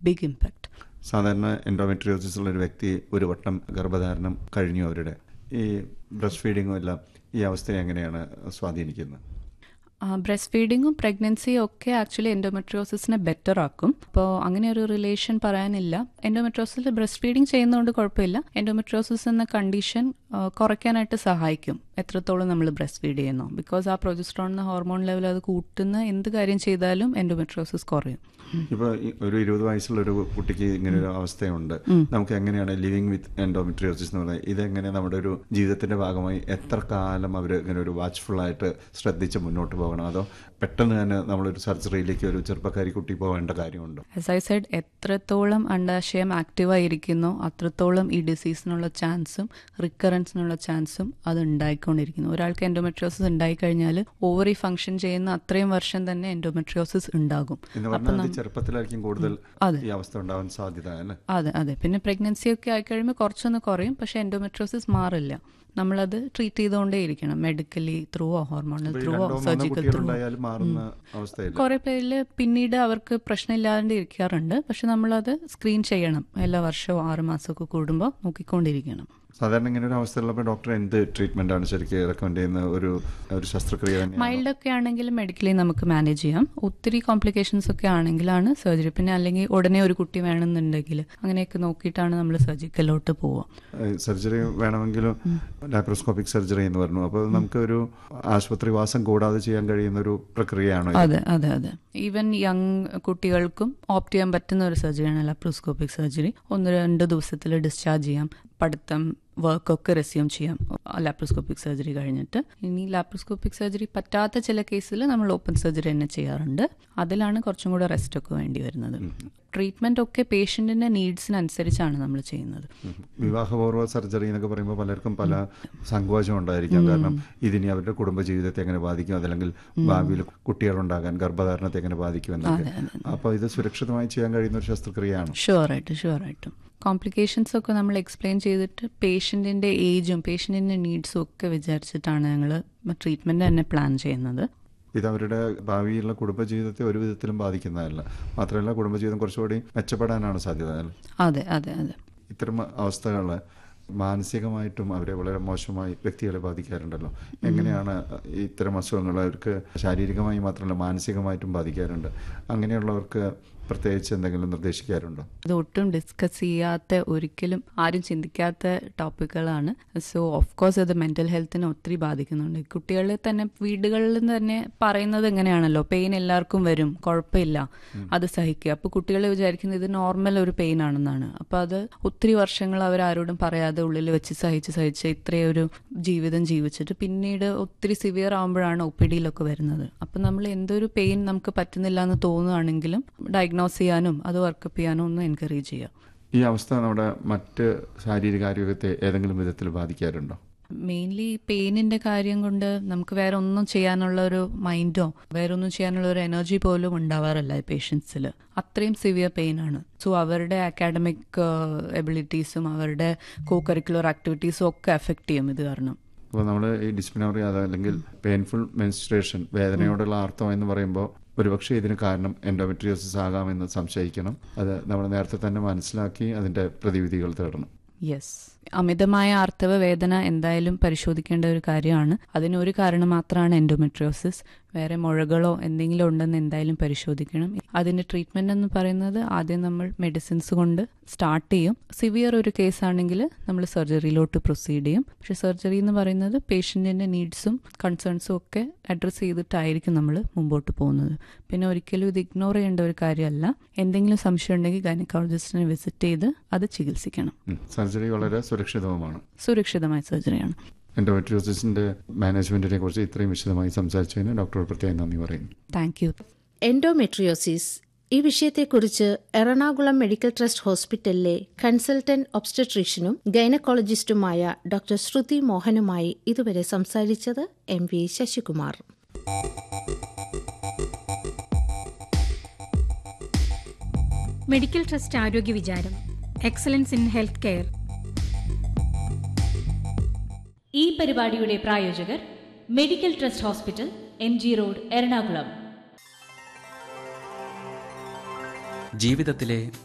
Big impact സാധാരണ endometriosis ഉള്ള ഒരു വ്യക്തി ഒരു വട്ടം ഗർഭധാരണം കഴിഞ്ഞു അവരുടെ ഈ ബ്രസ്റ്റ് ഫീഡിങ്ങും എല്ലാം ഈ അവസ്ഥയെ എങ്ങനെയാണ് സ്വാധീനിക്കുന്നത് ബ്രസ്റ്റ് ഫീഡിങ്ങും പ്രഗ്നൻസിയും ഒക്കെ ആക്ച്വലി എൻഡോമെട്രിയോസിസിനെ ബെറ്റർ ആക്കും അപ്പോൾ അങ്ങനെ ഒരു റിലേഷൻ പറയാനില്ല എൻഡോമെട്രിയോസിൽ ബ്രസ്റ്റ് ഫീഡിങ് ചെയ്യുന്നതുകൊണ്ട് കുഴപ്പമില്ല എൻഡോമെട്രിയോസിസ് എന്ന കണ്ടീഷൻ കുറയ്ക്കാനായിട്ട് സഹായിക്കും എത്രത്തോളം നമ്മൾ ബ്രസ്റ്റ് ഫീഡ് ചെയ്യുന്നു ബിക്കോസ് ആ പ്രൊജസ്ട്രോൺ എന്ന ഹോർമോൺ ലെവൽ അത് കൂട്ടുന്ന എന്ത് കാര്യം ചെയ്താലും എൻഡോമെട്രിയോസിസ് കുറയും ഇപ്പൊ ഈ ഒരു ഇരുപത് വയസ്സുള്ള ഒരു കുട്ടിക്ക് ഇങ്ങനെ ഒരു അവസ്ഥയുണ്ട് നമുക്ക് എങ്ങനെയാണ് ലിവിങ് വിത്ത് എൻഡോമെട്രിയോസിസ് എന്ന് പറയുന്നത് ഇതെങ്ങനെ നമ്മുടെ ഒരു ജീവിതത്തിന്റെ ഭാഗമായി എത്ര കാലം അവർ ഇങ്ങനെ ഒരു വാച്ച്ഫുൾ ആയിട്ട് ശ്രദ്ധിച്ച് മുന്നോട്ട് പോകണം അതോ പെട്ടെന്ന് തന്നെ നമ്മളൊരു സർജറിയിലേക്ക് ഒരു ചെറുപ്പക്കാരി കുട്ടി പോകേണ്ട കാര്യമുണ്ടോ ആസ് ഐ സൈഡ് എത്രത്തോളം അണ്ടാശയം ആക്റ്റീവായിരിക്കുന്നോ അത്രത്തോളം ഈ ഡിസീസിനുള്ള ചാൻസും റിക്കറൻസിനുള്ള ചാൻസും അത് ഉണ്ടായിക്കൊണ്ടിരിക്കുന്നു ഒരാൾക്ക് എൻഡോമെട്രിയോസിസ് ഉണ്ടായിക്കഴിഞ്ഞാൽ ഓവറി ഫംഗ്ഷൻ ചെയ്യുന്ന അത്രയും വർഷം തന്നെ എൻഡോമെട്രിയോസിസ് ഉണ്ടാകും എന്ന് പറഞ്ഞാൽ അത് ചെറുപ്പത്തിലായിരിക്കും കൂടുതൽ അതെ. ഈ അവസ്ഥ ഉണ്ടാവാൻ സാധ്യത അല്ലേ അതെ അതെ പിന്നെ പ്രഗ്നൻസി ഒക്കെ ആയിക്കഴിയുമ്പോൾ കുറച്ചൊന്ന് കുറയും പക്ഷെ എൻഡോമെട്രിയോസിസ് മാറില്ല നമ്മളത് ട്രീറ്റ് ചെയ്തുകൊണ്ടേ ഇരിക്കണം മെഡിക്കലി ത്രൂവോ ഹോർമോണൽ ഇപ്പൊ ഈ ത്രൂവോ രണ്ടോ മൂന്നോ സർജിക്കൽ ത്രൂവോ കുട്ടികളുണ്ടായാലും മാറുന്ന അവസ്ഥയില്ല കുറെ പേരില് പിന്നീട് അവർക്ക് പ്രശ്നമില്ലാണ്ട് ഇരിക്കാറുണ്ട് പക്ഷെ നമ്മളത് സ്ക്രീൻ ചെയ്യണം എല്ലാ വർഷവും ആറ് മാസമൊക്കെ കൂടുമ്പോൾ നോക്കിക്കൊണ്ടിരിക്കണം സാധാരണ ഇങ്ങനെ ഒരു അവസ്ഥയുള്ളപ്പോൾ ഡോക്ടർ എന്ത് ട്രീറ്റ്മെന്റ് ആണ് ശരിക്കും റെക്കമെൻഡ് ചെയ്യുന്ന ഒരു ഒരു ശസ്ത്രക്രിയ തന്നെയാണ് മൈൽഡ് ഒക്കെ ആണെങ്കിൽ മെഡിക്കലി നമുക്ക് മാനേജ് ചെയ്യാം ഒത്തിരി കോംപ്ലിക്കേഷൻസ് ഒക്കെ ആണെങ്കിലാണ് സർജറി പിന്നെ അല്ലെങ്കിൽ ഉടനെ ഒരു കുട്ടി വേണമെന്നുണ്ടെങ്കിൽ അങ്ങനെയൊക്കെ നോക്കിയിട്ടാണ് നമ്മൾ സർജിക്കലോട്ട് പോവുക സർജറി വേണമെങ്കിലും ലാപ്രോസ്കോപ്പിക് സർജറി എന്ന് പറഞ്ഞു അപ്പോൾ നമുക്ക് ഒരു ആശുപത്രി വാസം കൂടാതെ ചെയ്യാൻ കഴിയുന്ന ഒരു പ്രക്രിയയാണോ ഇത്? അതെ അതെ അതെ ഈവൻ യങ് കുട്ടികൾക്കും ഓപ്റ്റ് ചെയ്യാൻ പറ്റുന്ന ഒരു സർജറിയാണ് ലാപ്രോസ്കോപ്പിക് സർജറി ഒന്ന് രണ്ട് ദിവസത്തിൽ ഡിസ്ചാർജ് ചെയ്യാം പഠിത്തം വർക്കൊക്കെ റെസ്യൂം ചെയ്യാം ലാപ്രോസ്കോപ്പിക് സർജറി കഴിഞ്ഞിട്ട് ഇനി ലാപ്രോസ്കോപ്പിക് സർജറി പറ്റാത്ത ചില കേസിൽ നമ്മൾ ഓപ്പൺ സർജറി തന്നെ ചെയ്യാറുണ്ട് അതിലാണ് കുറച്ചും കൂടെ റെസ്റ്റ് ഒക്കെ വേണ്ടി വരുന്നത് ട്രീറ്റ്മെന്റ് ഒക്കെ പേഷ്യന്റിന്റെ നീഡ്സിനനുസരിച്ചാണ് നമ്മൾ ചെയ്യുന്നത് വിവാഹപൂർവ്വ സർജറി എന്നൊക്കെ പറയുമ്പോൾ പലർക്കും പല സങ്കോചം ഉണ്ടായിരിക്കാം കാരണം ഇതിനി അവരുടെ കുടുംബ ജീവിതത്തെ എങ്ങനെ ബാധിക്കും അതല്ലെങ്കിൽ ഭാവിയിൽ കുട്ടികളുണ്ടാകാൻ ഗർഭധാരണത്തെ എങ്ങനെ ബാധിക്കും എന്നൊക്കെ അപ്പോൾ ഇത് സുരക്ഷിതമായി ചെയ്യാൻ കഴിയുന്ന ഒരു ശസ്ത്രക്രിയയാണ് ഷുവറായിട്ടും ഷുവറായിട്ടും കോംപ്ലിക്കേഷൻസ് ഒക്കെ നമ്മൾ എക്സ്പ്ലെയിൻ ചെയ്തിട്ട് പേഷ്യൻറ്റിൻ്റെ ഏജും പേഷ്യൻറ്റിൻ്റെ നീഡ്സും ഒക്കെ വിചാരിച്ചിട്ടാണ് ഞങ്ങൾ ട്രീറ്റ്മെൻറ്റ് തന്നെ പ്ലാൻ ചെയ്യുന്നത് ഇത് അവരുടെ ഭാവിയിലുള്ള കുടുംബജീവിതത്തെ ഒരു വിധത്തിലും ബാധിക്കുന്നതല്ല മാത്രമല്ല കുടുംബജീവിതം കുറച്ചുകൂടി മെച്ചപ്പെടാനാണ് സാധ്യത അല്ലേ? അതെ അതെ അതെ ഇത്തരം അവസ്ഥകൾ മാനസികമായിട്ടും അവരെ വളരെ മോശമായി വ്യക്തികളെ ബാധിക്കാറുണ്ടല്ലോ എങ്ങനെയാണ് ഇത്തരം അസുഖങ്ങൾ അവർക്ക് ശാരീരികമായി മാത്രമല്ല മാനസികമായിട്ടും ബാധിക്കാറുണ്ട് അങ്ങനെയുള്ളവർക്ക് പ്രത്യേകിച്ച് എന്തെങ്കിലും നിർദ്ദേശിക്കാറുണ്ടോ ഇത് ഒട്ടും ഡിസ്കസ് ചെയ്യാത്ത ഒരിക്കലും ആരും ചിന്തിക്കാത്ത ടോപ്പിക്കുകളാണ് സോ ഓഫ് കോഴ്സ് അത് മെന്റൽ ഹെൽത്തിനെ ഒത്തിരി ബാധിക്കുന്നുണ്ട് കുട്ടികളിൽ തന്നെ വീടുകളിൽ നിന്ന് തന്നെ പറയുന്നത് എങ്ങനെയാണല്ലോ പെയിൻ എല്ലാവർക്കും വരും കുഴപ്പമില്ല അത് സഹിക്കുക അപ്പോൾ കുട്ടികൾ വിചാരിക്കുന്നത് ഇത് നോർമൽ ഒരു പെയിൻ ആണെന്നാണ് അപ്പോൾ അത് ഒത്തിരി വർഷങ്ങൾ അവർ ആരോടും പറയാതെ ഉള്ളിൽ വെച്ച് സഹിച്ച് സഹിച്ച് ഇത്രയും ഒരു ജീവിതം ജീവിച്ചിട്ട് പിന്നീട് ഒത്തിരി സിവിയർ ആകുമ്പോഴാണ് ഒ പി ഡിയിലൊക്കെ വരുന്നത് അപ്പം നമ്മൾ എന്തൊരു പെയിൻ നമുക്ക് പറ്റുന്നില്ല എന്ന് തോന്നുകയാണെങ്കിലും ഡയഗ്നോസ് ചെയ്യാനും അത് വർക്കപ്പ് ചെയ്യാനും ഒന്ന് എൻകറേജ് ചെയ്യുക ഈ അവസ്ഥ നമ്മുടെ മറ്റ് ശാരീരികാരോഗ്യത്തെ ഏതെങ്കിലും വിധത്തിൽ ബാധിക്കാറുണ്ടോ മെയിൻലി പെയിനിന്റെ കാര്യം കൊണ്ട് നമുക്ക് വേറെ ഒന്നും ചെയ്യാനുള്ള ഒരു മൈൻഡോ വേറെ ഒന്നും ചെയ്യാനുള്ള ഒരു എനർജി പോലും ഉണ്ടാവാറില്ല ഈ പേഷ്യൻസിൽ അത്രയും സിവിയർ പെയിൻ ആണ് സോ അവരുടെ അക്കാഡമിക് എബിലിറ്റീസും അവരുടെ കോ കരിക്കുലർ ആക്ടിവിറ്റീസും ഒക്കെ എഫക്ട് ചെയ്യും ഇത് കാരണം അപ്പോൾ നമ്മൾ ഈ ഡിസ്പിനറി അതല്ലെങ്കിൽ പെയിൻഫുൾ മെൻസ്ട്രേഷൻ വേദനയോടുള്ള ആർത്തവം എന്ന് പറയുമ്പോൾ ഒരുപക്ഷെ ഇതിന് കാരണം എൻഡോമെട്രിയോസിസ് ആകാമെന്ന് സംശയിക്കണം അത് നമ്മൾ നേരത്തെ തന്നെ മനസ്സിലാക്കി അതിന്റെ പ്രതിവിധികൾ തേടണം യെസ് അമിതമായ ആർത്തവ വേദന എന്തായാലും പരിശോധിക്കേണ്ട ഒരു കാര്യമാണ് അതിന് ഒരു കാരണം മാത്രമാണ് എൻഡോമെട്രിയോസിസ് വേറെ മുഴകളോ എന്തെങ്കിലും ഉണ്ടെന്ന് എന്തായാലും പരിശോധിക്കണം അതിന്റെ ട്രീറ്റ്മെന്റ് എന്ന് പറയുന്നത് ആദ്യം നമ്മൾ മെഡിസിൻസ് കൊണ്ട് സ്റ്റാർട്ട് ചെയ്യും സിവിയർ ഒരു കേസ് ആണെങ്കിൽ നമ്മൾ സർജറിയിലോട്ട് പ്രൊസീഡ് ചെയ്യും പക്ഷെ സർജറി എന്ന് പറയുന്നത് പേഷ്യന്റിന്റെ നീഡ്സും കൺസേൺസും ഒക്കെ അഡ്രസ്സ് ചെയ്തിട്ടായിരിക്കും നമ്മൾ മുമ്പോട്ട് പോകുന്നത് പിന്നെ ഒരിക്കലും ഇത് ഇഗ്നോർ ചെയ്യേണ്ട ഒരു കാര്യമല്ല എന്തെങ്കിലും സംശയം ഉണ്ടെങ്കിൽ ഗൈനക്കോളജിസ്റ്റിനെ വിസിറ്റ് ചെയ്ത് അത് ചികിത്സിക്കണം സർജറി വളരെ സുരക്ഷിതവുമാണ് സുരക്ഷിതമായ സർജറിയാണ് എൻഡോമെട്രിയോസിസിന്റെ മാനേജ്മെന്റിനെ കുറിച്ച് ഇത്രയും വിശദമായി സംസാരിച്ചതിന് ഡോക്ടറോട് പ്രത്യേകം നന്ദി പറയുന്നു താങ്ക് യു എൻഡോമെട്രിയോസിസ് ഈ വിഷയത്തെക്കുറിച്ച് എറണാകുളം മെഡിക്കൽ ട്രസ്റ്റ് ഹോസ്പിറ്റലിലെ കൺസൾട്ടന്റ് ഒബ്സ്റ്റട്രീഷ്യനും ഗൈനക്കോളജിസ്റ്റുമായ ഡോക്ടർ ശ്രുതി മോഹനുമായി ഇതുവരെ സംസാരിച്ചത് M V Sasikumar medical trust ആരോഗ്യ വിചാരം എക്സലൻസ് ഇൻ ഹെൽത്ത് കെയർ ഈ പരിപാടിയുടെ പ്രായോജകർ medical trust hospital M G road Ernakulam ജീവിതത്തിലെ